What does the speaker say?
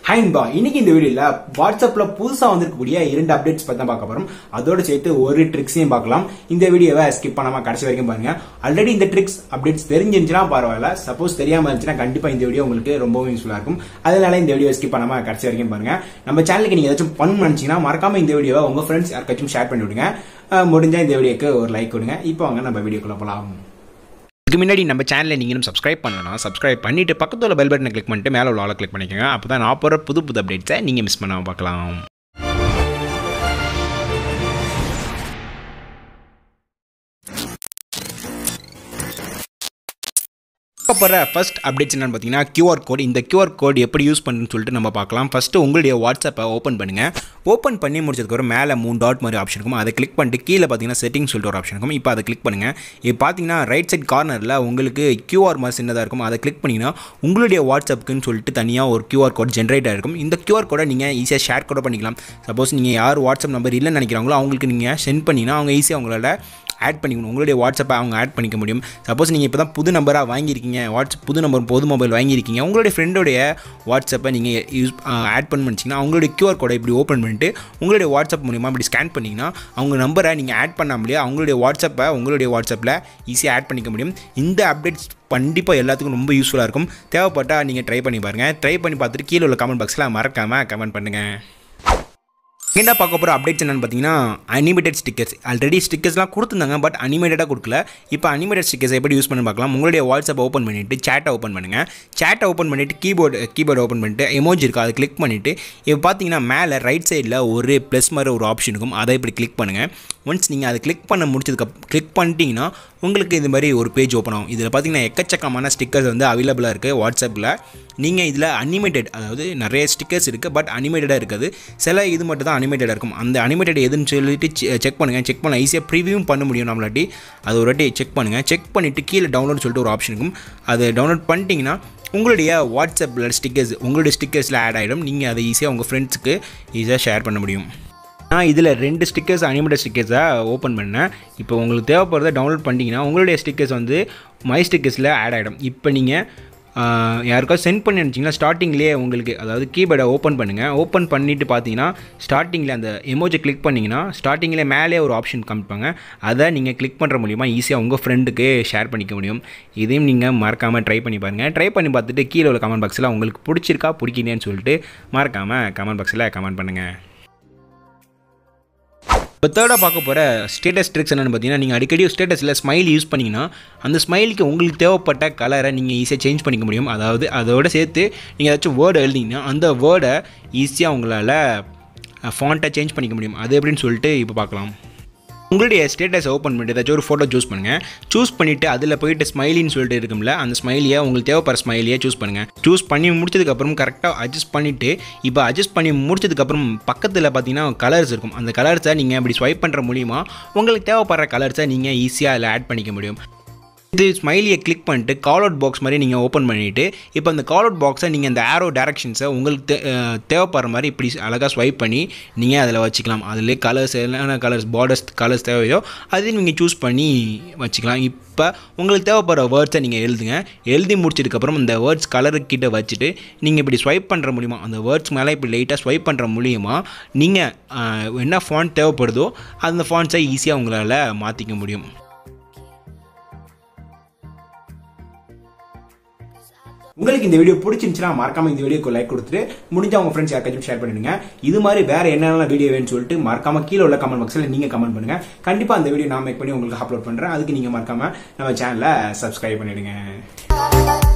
ஹைன்பா இன்னைக்கு இந்த வீடியோல வாட்ஸ்அப்ல புதுசா வந்திருக்கக்கூடிய இரண்டு அப்டேட்ஸ் பத்தி தான் பார்க்க போறோம் அதோட சேர்த்து ஒரு ட்ரிக்ஸையும் பார்க்கலாம் இந்த வீடியோவை ஸ்கிப் பண்ணாம கடைசி வரைக்கும் பாருங்க ஆல்ரெடி இந்த ட்ரிக்ஸ் அப்டேட்ஸ் தெரிஞ்சிருந்துச்சுன்னா பரவாயில்ல சப்போஸ் தெரியாம இருந்துச்சுன்னா கண்டிப்பா இந்த வீடியோ உங்களுக்கு ரொம்பவும் யூஸ்ஃபுல்லா இருக்கும் அதனால இந்த வீடியோ ஸ்கிப் பண்ணாம கடைசி வரைக்கும் பாருங்க நம்ம சேனலுக்கு நீங்க ஏதாச்சும் பண்ணணும்னு நினைச்சீங்கன்னா மறக்காம இந்த வீடியோவை உங்க ஃப்ரெண்ட்ஸ் யாருக்காச்சும் ஷேர் பண்ணி விடுங்க அஹ் முடிஞ்சா இந்த வீடியோக்கு ஒரு லைக் கொடுங்க இப்போ வாங்க நம்ம வீடியோக்குள்ள போலாம் இதுக்கு முன்னாடி நம்ம சேனலை நீங்களும் சப்ஸ்கிரைப் பண்ணலாம் சப்ஸ்கிரைப் பண்ணிட்டு பக்கத்துல உள்ள பெல் பட்டனை கிளிக் பண்ணிட்டு மேலே உள்ள ஆளை கிளிக் பண்ணிக்கோங்க அப்போ தான் நான் போகிற புது புது அப்டேட்ஸை நீங்கள் மிஸ் பண்ணாமல் பார்க்கலாம் பார்க்க போகிற ஃபர்ஸ்ட் அப்டேட்ஸ் என்னன்னு பார்த்தீங்கன்னா QR கோட் இந்த QR கோட் எப்படி யூஸ் பண்ணுன்னு சொல்லிட்டு நம்ம பார்க்கலாம் ஃபஸ்ட்டு உங்களுடைய வாட்ஸ்அப்பை ஓப்பன் பண்ணுங்கள் ஓப்பன் பண்ணி முடிச்சதுக்கப்புறம் மேலே மூணு டாட் மாதிரி ஆப்ஷன் இருக்கும் அதை கிளிக் பண்ணிட்டு கீழே பார்த்தீங்கன்னா செட்டிங் சொல்லிட்டு ஒரு ஆப்ஷன் இருக்கும் இப்போ அதை கிளிக் பண்ணுங்கள் இப்போ பார்த்தீங்கன்னா ரைட் சைட் கார்னரில் உங்களுக்கு QR மாதிரி சின்னதாக இருக்கும் அதை கிளிக் பண்ணிங்கன்னா உங்களுடைய வாட்ஸ்அப்புக்குன்னு சொல்லிட்டு தனியாக ஒரு QR கோட் ஜென்ரேட் ஆகிருக்கும் இந்த QR கோடை நீங்கள் ஈஸியாக ஷேர் கூட பண்ணிக்கலாம் சப்போஸ் நீங்கள் யார் வாட்ஸ்அப் நம்பர் இல்லைன்னு நினைக்கிறாங்களோ அவங்களுக்கு நீங்கள் சென்ட் பண்ணிங்கன்னா அவங்க ஈஸியாக உங்களால் ஆட் பண்ணிக்கணும் உங்களுடைய வாட்ஸ்அப்பை அவங்க ஆட் பண்ணிக்க முடியும் சப்போஸ் நீங்கள் இப்போ தான் புது நம்பராக வாங்கியிருக்கீங்க வாட்ஸ்அப் புது நம்பர் பொது மொபைல் வாங்கியிருக்கீங்க உங்களுடைய ஃப்ரெண்டோடைய வாட்ஸ்அப்பை நீங்கள் யூஸ் ஆட் பண்ண நினச்சிங்கன்னா அவங்களுடைய கியூஆர் கோடை இப்படி ஓப்பன் பண்ணிட்டு உங்களுடைய வாட்ஸ்அப் மூலிமா இப்படி ஸ்கேன் பண்ணிங்கன்னா அவங்க நம்பரை நீங்கள் ஆட் பண்ணாமலே அவங்களுடைய வாட்ஸ்அப்பை உங்களுடைய வாட்ஸ்அப்பில் ஈஸியாக ஆட் பண்ணிக்க முடியும் இந்த அப்டேட்ஸ் கண்டிப்பாக எல்லாத்துக்கும் ரொம்ப யூஸ்ஃபுல்லாக இருக்கும் தேவைப்பட்டால் நீங்கள் ட்ரை பண்ணி பாருங்கள் ட்ரை பண்ணி பார்த்துட்டு கீழே உள்ள கமெண்ட் பாக்ஸில் மறக்காமல் கமெண்ட் பண்ணுங்கள் என்ன பார்க்க போகிற அப்டேட்ஸ் என்னென்னு பார்த்தீங்கன்னா அனிமேட்டட் ஸ்டிக்கர்ஸ் ஆல்ரெடி ஸ்டிக்கர்ஸ்லாம் கொடுத்துருந்தாங்க பட் அனிமேட்டடாக கொடுக்கல இப்போ அனிமேட்டட் ஸ்டிக்கர்ஸ் எப்படி யூஸ் பண்ணி பார்க்கலாம் உங்களுடைய வாட்ஸ்அப் ஓப்பன் பண்ணிவிட்டு சேட்டை ஓப்பன் பண்ணுங்கள் சேட்டை ஓப்பன் பண்ணிவிட்டு கீபோர்டு கீபோர்டு ஓப்பன் பண்ணிட்டு எமோஜி இருக்கா அதை கிளிக் பண்ணிவிட்டு இப்போ பார்த்தீங்கன்னா மேலே ரைட் சைடில் ஒரு ப்ளஸ் மாதிரி ஒரு ஆப்ஷன் இருக்கும் அதை இப்படி கிளிக் பண்ணுங்கள் ஒன்ஸ் நீங்கள் அதை கிளிக் பண்ண முடிச்சதுக்கு கிளிக் பண்ணிட்டீங்கன்னா உங்களுக்கு இது மாதிரி ஒரு பேஜ் ஓப்பன் ஆகும் இதில் பார்த்தீங்கன்னா எக்கச்சக்கமான ஸ்டிக்கர்ஸ் வந்து அவைலபிளாக இருக்குது வாட்ஸ்அப்பில் நீங்கள் இதில் அனிமேட்டட் அதாவது நிறைய ஸ்டிக்கர்ஸ் இருக்குது பட் அனிமேட்டடாக இருக்காது சில இது மட்டும் தான் அனிமேட்டடாக இருக்கும் அந்த அனிமேட்டட் எதுன்னு சொல்லிட்டு செக் பண்ணுங்கள் செக் பண்ண ஈஸியாக ப்ரிவியூவும் பண்ண முடியும் நம்மளாட்டி அது ஒரு வாட்டி செக் பண்ணுங்கள் செக் பண்ணிவிட்டு கீழே டவுன்லோட் சொல்லிட்டு ஒரு ஆப்ஷன் இருக்கும் அதை டவுன்லோட் பண்ணிட்டீங்கன்னா உங்களுடைய வாட்ஸ்அப்பில் ஸ்டிக்கர்ஸ் உங்களுடைய ஸ்டிக்கர்ஸில் ஆட் ஆகிடும் நீங்கள் அதை ஈஸியாக உங்கள் ஃப்ரெண்ட்ஸுக்கு ஈஸியாக ஷேர் பண்ண முடியும் நான் இதில் ரெண்டு ஸ்டிக்கர்ஸ் அனிமேட்டட் ஸ்டிக்கர்ஸை ஓப்பன் பண்ணேன் இப்போ உங்களுக்கு தேவைப்படுறத டவுன்லோட் பண்ணிட்டீங்கன்னா உங்களுடைய ஸ்டிக்கர்ஸ் வந்து மை ஸ்டிக்கர்ஸில் ஆட் ஆகிடும் இப்போ நீங்கள் யாருக்கா சென்ட் பண்ணி நினச்சிங்கன்னா ஸ்டார்டிங்லேயே உங்களுக்கு அதாவது கீபோர்டை ஓப்பன் பண்ணுங்கள் ஓப்பன் பண்ணிவிட்டு பார்த்தீங்கன்னா ஸ்டார்டிங்கில் அந்த எமோஜை கிளிக் பண்ணிங்கன்னா ஸ்டார்டிங்கில் மேலே ஒரு ஆப்ஷன் காமிப்பாங்க அதை நீங்கள் கிளிக் பண்ணுற மூலிமா ஈஸியாக உங்கள் ஃப்ரெண்டுக்கு ஷேர் பண்ணிக்க முடியும் இதையும் நீங்கள் மறக்காமல் ட்ரை பண்ணி பாருங்கள் ட்ரை பண்ணி பார்த்துட்டு கீழே உள்ள கமெண்ட் பாக்ஸில் உங்களுக்கு பிடிச்சிருக்கா பிடிக்கலையான்னு சொல்லிட்டு மறக்காமல் கமெண்ட் பாக்ஸில் கமெண்ட் பண்ணுங்கள் இப்போ தேர்டாக பார்க்க போகிற ஸ்டேட்டஸ் ட்ரிக்ஸ் என்னென்னு பார்த்தீங்கன்னா நீங்கள் அடிக்கடி ஸ்டேட்டஸில் ஸ்மைல் யூஸ் பண்ணிங்கன்னா அந்த ஸ்மைலுக்கு உங்களுக்கு தேவைப்பட்ட கலரை நீங்கள் ஈஸியாக சேஞ்ச் பண்ணிக்க முடியும் அதாவது அதோட சேர்த்து நீங்கள் ஏதாச்சும் வேர்டு எழுதிங்கன்னா அந்த வேர்டை ஈஸியாக உங்களால் ஃபாண்ட்டை சேஞ்ச் பண்ணிக்க முடியும் அது எப்படின்னு சொல்லிட்டு இப்போ பார்க்கலாம் உங்களுடைய ஸ்டேட்டஸ் ஓப்பன் பண்ணிட்டு ஏதாச்சும் ஒரு ஃபோட்டோ சூஸ் பண்ணுங்கள் சூஸ் பண்ணிவிட்டு அதில் போயிட்டு ஸ்மைலின்னு சொல்லிட்டு இருக்கும்ல அந்த ஸ்மைலியை உங்களுக்கு தேவைப்படுற ஸ்மைலியை சூஸ் பண்ணுங்கள் சூஸ் பண்ணி முடிச்சதுக்கப்புறம் கரெக்டாக அட்ஜஸ்ட் பண்ணிவிட்டு இப்போ அட்ஜஸ்ட் பண்ணி முடிச்சதுக்கப்புறம் பக்கத்தில் பார்த்தீங்கன்னா கலர்ஸ் இருக்கும் அந்த கலர்ஸை நீங்கள் இப்படி ஸ்வைப் பண்ணுற மூலிமா உங்களுக்கு தேவைப்படுற கலர்ஸை நீங்கள் ஈஸியாக அதில் ஆட் பண்ணிக்க முடியும் இது ஸ்மைலியை கிளிக் பண்ணிட்டு கால் அவுட் பாக்ஸ் மாதிரி நீங்கள் ஓப்பன் பண்ணிவிட்டு இப்போ அந்த கால் அவுட் பாக்ஸை நீங்கள் அந்த ஆரோ டேரக்ஷன்ஸை உங்களுக்கு தே தேவைப்படுற மாதிரி இப்படி அழகாக ஸ்வைப் பண்ணி நீங்கள் அதில் வச்சுக்கலாம் அதில் கலர்ஸ் என்னென்ன கலர்ஸ் பார்டர்ஸ் கலர்ஸ் தேவையோ அதையும் நீங்கள் சூஸ் பண்ணி வச்சுக்கலாம் இப்போ உங்களுக்கு தேவைப்படுற வேர்ட்ஸை நீங்கள் எழுதுங்க எழுதி முடிச்சதுக்கப்புறம் அந்த வேர்ட்ஸ் கலருக்கிட்ட வச்சுட்டு நீங்கள் இப்படி ஸ்வைப் பண்ணுற மூலிமா அந்த வேர்ட்ஸ் மேலே இப்படி லைட்டாக ஸ்வைப் பண்ணுற மூலியமாக நீங்கள் என்ன ஃபாண்ட் தேவைப்படுதோ அந்த ஃபாண்ட்ஸை ஈஸியாக உங்களால் மாற்றிக்க முடியும் உங்களுக்கு இந்த வீடியோ பிடிச்சிருந்துச்சுன்னா மறக்காம இந்த வீடியோக்கு லைக் கொடுத்துட்டு முடிஞ்சா உங்க ஃப்ரெண்ட்ஸ் யாருக்காச்சும் ஷேர் பண்ணிடுங்க இது மாதிரி வேற என்னென்ன வீடியோ வேணும்னு சொல்லிட்டு மறக்காம கீழே உள்ள கமெண்ட் பாக்ஸ்ல நீங்க கமெண்ட் பண்ணுங்க கண்டிப்பா அந்த வீடியோ நான் மேக் பண்ணி உங்களுக்கு அப்லோட் பண்றேன் அதுக்கு நீங்க மறக்காம நம்ம சேனலை சப்ஸ்கிரைப் பண்ணிடுங்க